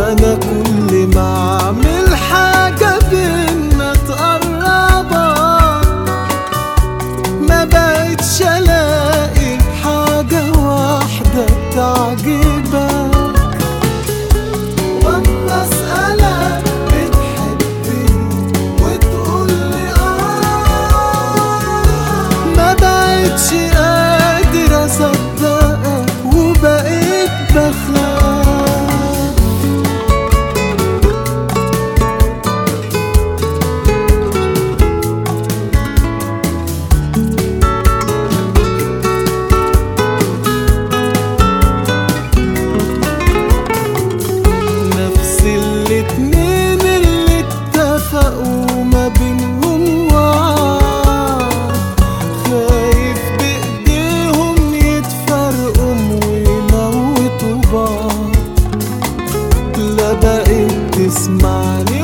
انا كل ما اعمل حاجة بينا تقربك ما بقتش الاقي حاجة واحدة تعجبك واما اسألك بتحبني وتقولي اه ما بقتش قادر اصدقك وبقيت بخاف نفس الاتنين اللي اتفقوا ما بينهم وعد خايف بايديهم يتفرقوا ويموتوا بعض لا بقيت تسمعني